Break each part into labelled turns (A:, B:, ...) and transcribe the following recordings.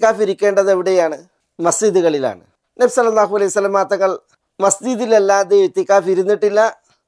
A: എഴുത്തിക്കാഫ് ഇരിക്കേണ്ടത് എവിടെയാണ് മസ്ജിദുകളിലാണ് നബി സല്ലല്ലാഹു അലൈഹി സ്വലമാ തങ്ങൾ മസ്ജിദിലല്ലാതെ എഴുത്തിക്കാഫ് ഇരുന്നിട്ടില്ല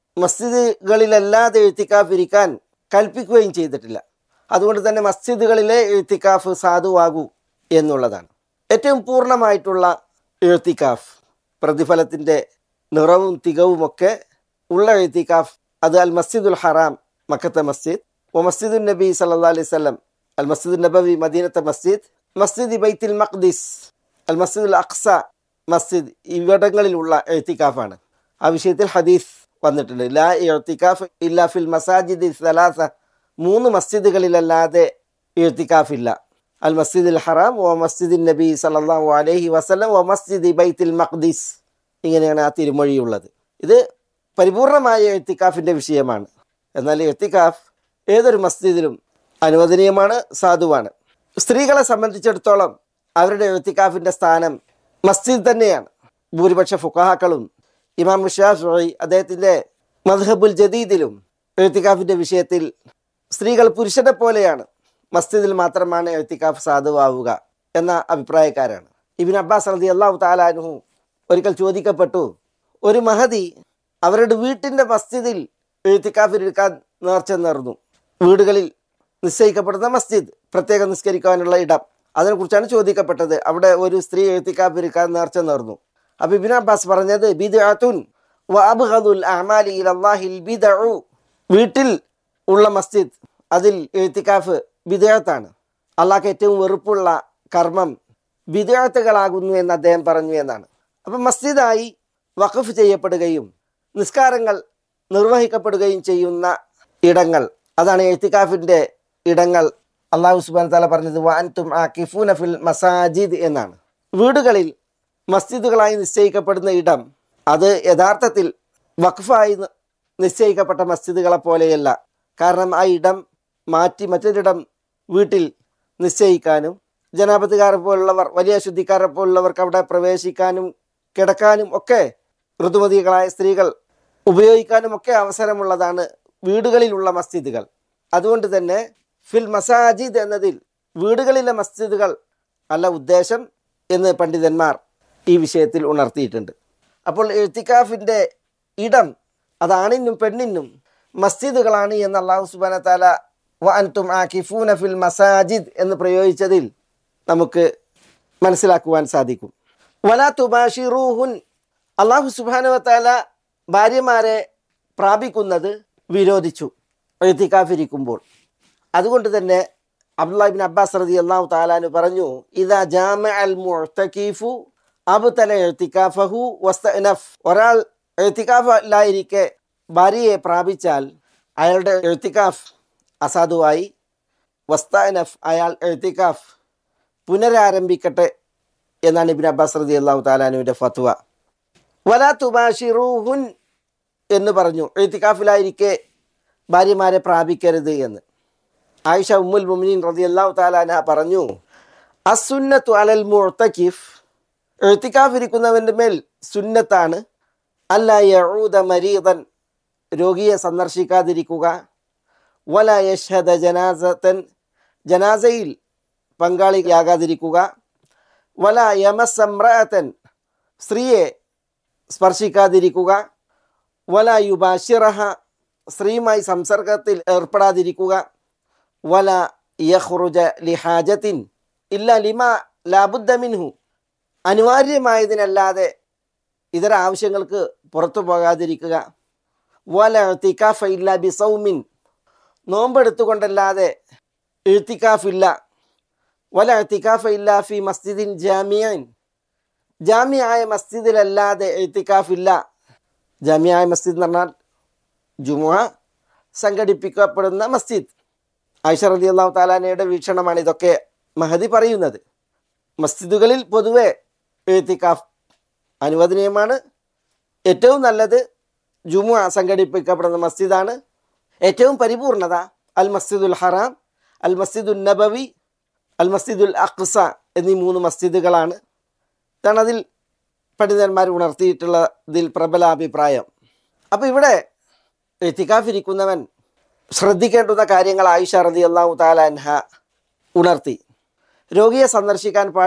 A: മസ്ജിദുകളിലല്ലാതെ എഴുത്തിക്കാഫ് ഇരിക്കാൻ കൽപ്പിക്കുകയും ചെയ്തിട്ടില്ല അതുകൊണ്ട് തന്നെ മസ്ജിദുകളിലെ എഴുത്തിക്കാഫ് സാധുവാകൂ എന്നുള്ളതാണ് ഏറ്റവും പൂർണ്ണമായിട്ടുള്ള എഴുത്തിക്കാഫ് പ്രതിഫലത്തിൻ്റെ നിറവും തികവുമൊക്കെ ഉള്ള എഴുത്തിക്കാഫ് അത് അൽ മസ്ജിദുൽ ഹറാം മക്കത്തെ മസ്ജിദ് ഒ മസ്ജിദുൽ നബി സല്ലാ അലൈഹി സ്വലം അൽ മസ്ജിദ് നബവി മദീനത്തെ മസ്ജിദ് മസ്ജിദ് ബൈത്തുൽ മഖ്ദിസ് അൽ മസ്ജിദുൽ അഖ്സ മസ്ജിദ് ഇവിടങ്ങളിലുള്ള എഴുത്തിക്കാഫാണ് ആ വിഷയത്തിൽ ഹദീസ് വന്നിട്ടുണ്ട് ലാ എഴുത്തിക്കാഫ് ഇല്ല ഫിൽ മസാജിദ് സലാസ മൂന്ന് മസ്ജിദുകളിലല്ലാതെ എഴുത്തിക്കാഫില്ല അൽ മസ്ജിദുൽ ഹറാം ഓ മസ്ജിദ് നബി സല്ലല്ലാഹു അലൈഹി വസല്ലം ഓ മസ്ജിദ് ബൈത്തുൽ മഖ്ദിസ് ഇങ്ങനെയാണ് ആ തിരുമൊഴിയുള്ളത് ഇത് പരിപൂർണമായ എഴുത്തിക്കാഫിൻ്റെ വിഷയമാണ് എന്നാൽ എഴുത്തിക്കാഫ് ഏതൊരു മസ്ജിദിലും അനുവദനീയമാണ് സാധുവാണ് സ്ത്രീകളെ സംബന്ധിച്ചിടത്തോളം അവരുടെ എഴുത്തിക്കാഫിൻ്റെ സ്ഥാനം മസ്ജിദ് തന്നെയാണ് ഭൂരിപക്ഷ ഫുക്കാഹാക്കളും ഇമാം ഷാഫി അദ്ദേഹത്തിൻ്റെ മദ്ഹബുൽ ജദീദിലും എഴുത്തിക്കാഫിൻ്റെ വിഷയത്തിൽ സ്ത്രീകൾ പുരുഷനെ പോലെയാണ് മസ്ജിദിൽ മാത്രമാണ് എഴുത്തിക്കാഫ് സാധുവാവുക എന്ന അഭിപ്രായക്കാരാണ് ഇബിൻ അബ്ബാസ് റതി അള്ളാഹു താലാനുഹു ഒരിക്കൽ ചോദിക്കപ്പെട്ടു ഒരു മഹതി അവരുടെ വീട്ടിൻ്റെ മസ്ജിദിൽ എഴുത്തിക്കാഫിരിക്കാൻ നേർച്ച നേർന്നു വീടുകളിൽ നിശ്ചയിക്കപ്പെടുന്ന മസ്ജിദ് പ്രത്യേകം നിസ്കരിക്കാനുള്ള ഇടം അതിനെക്കുറിച്ചാണ് ചോദിക്കപ്പെട്ടത് അവിടെ ഒരു സ്ത്രീ എഴുത്തിക്കാഫിരിക്കാൻ നേർച്ച നേർന്നു അപ്പൊ ഇബിൻ അബ്ബാസ് പറഞ്ഞത് ബിദ്അത്തുൻ വഅബ്ഗദുൽ അഅമാലി ഇലല്ലാഹിൽ ബിദ്ഉ വീട്ടിൽ ഉള്ള മസ്ജിദ് അതിൽ എഴുത്തിക്കാഫ് ബിദ്അത്താണ് അള്ളാഹ്ക്ക് ഏറ്റവും വെറുപ്പുള്ള കർമ്മം ബിദ്അത്തുകളാകുന്നു എന്ന് അദ്ദേഹം പറഞ്ഞു എന്നാണ് അപ്പം മസ്ജിദായി വഖഫ് ചെയ്യപ്പെടുകയും നിസ്കാരങ്ങൾ നിർവഹിക്കപ്പെടുകയും ചെയ്യുന്ന ഇടങ്ങൾ അതാണ് എഴുത്തിക്കാഫിൻ്റെ ഇടങ്ങൾ അള്ളാഹു സുബാൻ താല പറഞ്ഞത് വാൻതും ആ കിഫൂന ഫിൽ മസാജിദ് എന്നാണ് വീടുകളിൽ മസ്ജിദുകളായി നിശ്ചയിക്കപ്പെടുന്ന ഇടം അത് യഥാർത്ഥത്തിൽ വഖഫായി നി- നിശ്ചയിക്കപ്പെട്ട മസ്ജിദുകളെ പോലെയല്ല കാരണം ആ ഇടം മാറ്റി മറ്റൊരിടം വീട്ടിൽ നിശ്ചയിക്കാനും ജനാപത്തുകാരെ പോലുള്ളവർ വലിയ ശുദ്ധിക്കാരെ പോലുള്ളവർക്ക് അവിടെ പ്രവേശിക്കാനും കിടക്കാനും ഒക്കെ ഋതുമതികളായ സ്ത്രീകൾ ഉപയോഗിക്കാനും ഒക്കെ അവസരമുള്ളതാണ് വീടുകളിലുള്ള മസ്ജിദുകൾ അതുകൊണ്ട് തന്നെ ഫിൽ മസാജിദ് എന്നതിൽ വീടുകളിലെ മസ്ജിദുകൾ അല്ല ഉദ്ദേശം എന്ന് പണ്ഡിതന്മാർ ഈ വിഷയത്തിൽ ഉണർത്തിയിട്ടുണ്ട് അപ്പോൾ എഴുത്തിക്കാഫിൻ്റെ ഇടം അത് ആണിനും പെണ്ണിനും മസ്ജിദുകളാണ് എന്ന് അള്ളാഹു സുബാന താല വഅൻതും ആകിഫൂന ഫിൽ മസാജിദ് എന്ന് പ്രയോഗിച്ചതിൽ നമുക്ക് മനസ്സിലാക്കുവാൻ സാധിക്കും വലാ തുബാഷിറൂഹുൻ അള്ളാഹു സുബാനുവത്താല ഭാര്യമാരെ പ്രാപിക്കുന്നത് വിരോധിച്ചു എഴുത്തിക്കാഫിരിക്കുമ്പോൾ അതുകൊണ്ട് തന്നെ അബ്ദുല്ലാഹിബിൻ അബ്ബാസ് റതി അള്ളാഹു താലാന് പറഞ്ഞു ഇതാ ജാമ അൽ മുഅ്തഖീഫു അബ്തല എഴുത്തിക്കാഫഹു വസ്തനഫ് ഒരാൾ എഴുത്തിക്കാഫിലായിരിക്കെ ഭാര്യയെ പ്രാപിച്ചാൽ അയാളുടെ എഴുത്തിക്കാഫ് അസാധുവായി വസ്തനഫ് അയാൾ എഴുത്തിക്കാഫ് പുനരാരംഭിക്കട്ടെ എന്നാണ് ഇബിൻ അബ്ബാസ് റതി അള്ളാഹു താലാനുവിൻ്റെ ഫത്വ വലാ തുബാഷിറൂഹുൻ എന്ന് പറഞ്ഞു എഴുത്തിക്കാഫിലായിരിക്കെ ഭാര്യമാരെ പ്രാപിക്കരുത് എന്ന് ആയിഷ ഉമ്മുൽ മുമിനീൻ റളിയല്ലാഹു താലാന പറഞ്ഞു അസുന്നത്തു അലൽ മുഅ്തകിഫ് എഴുത്തിക്കാഫിരിക്കുന്നവൻ്റെ മേൽ സുന്നത്താണ് അല്ല യഊദ മരീദൻ രോഗിയെ സന്ദർശിക്കാതിരിക്കുക വല യഷ്ഹദ ജനാസത്തൻ ജനാസയിൽ പങ്കാളിയാകാതിരിക്കുക വല യമസമ്രഅത്തൻ സ്ത്രീയെ സ്പർശിക്കാതിരിക്കുക വല യുബാഷിറഹ സ്ത്രീയുമായി സംസർഗത്തിൽ ഏർപ്പെടാതിരിക്കുക വല യഹ്റുജ ലിഹാജത്തിൻ ഇല്ല ലിമ ലാബുദ്ദ മിൻഹു അനിവാര്യമായതിനല്ലാതെ ഇതര ആവശ്യങ്ങൾക്ക് പുറത്തു പോകാതിരിക്കുക വല എഴുത്തിക്കാഫ ഇല്ല ബിസൗമിൻ നോമ്പെടുത്തുകൊണ്ടല്ലാതെ എഴുത്തിക്കാഫില്ല വല എഴുത്തിക്കാഫ ഇല്ല ഫി മസ്ജിദിൻ ജാമിയൻ ജാമ്യായ മസ്ജിദിലല്ലാതെ എഴുത്തിക്കാഫില്ല ജാമ്യായ മസ്ജിദ് എന്ന് പറഞ്ഞാൽ ജുമുഅ സംഘടിപ്പിക്കപ്പെടുന്ന മസ്ജിദ് ആയിഷ റതി അള്ളാഹു താലാനയുടെ വീക്ഷണമാണ് ഇതൊക്കെ മഹദി പറയുന്നത് മസ്ജിദുകളിൽ പൊതുവെ എഴുത്തിക്കാഫ് അനുവദനീയമാണ് ഏറ്റവും നല്ലത് ജുമുഅ സംഘടിപ്പിക്കപ്പെടുന്ന മസ്ജിദാണ് ഏറ്റവും പരിപൂർണത അൽ മസ്ജിദുൽ ഹറാം അൽ മസ്ജിദുൽ നബവി അൽ മസ്ജിദുൽ അഖ്സ എന്നീ മൂന്ന് മസ്ജിദുകളാണ് ഇതാണ് അതിൽ പണ്ഡിതന്മാർ ഉണർത്തിയിട്ടുള്ളതിൽ പ്രബല അഭിപ്രായം അപ്പോൾ ഇവിടെ എത്തിക്കാഫിരിക്കുന്നവൻ ശ്രദ്ധിക്കേണ്ടുന്ന കാര്യങ്ങൾ ആയിഷ റതി അള്ളാഹു താലാൻഹ ഉണർത്തി രോഗിയെ സന്ദർശിക്കാൻ പാ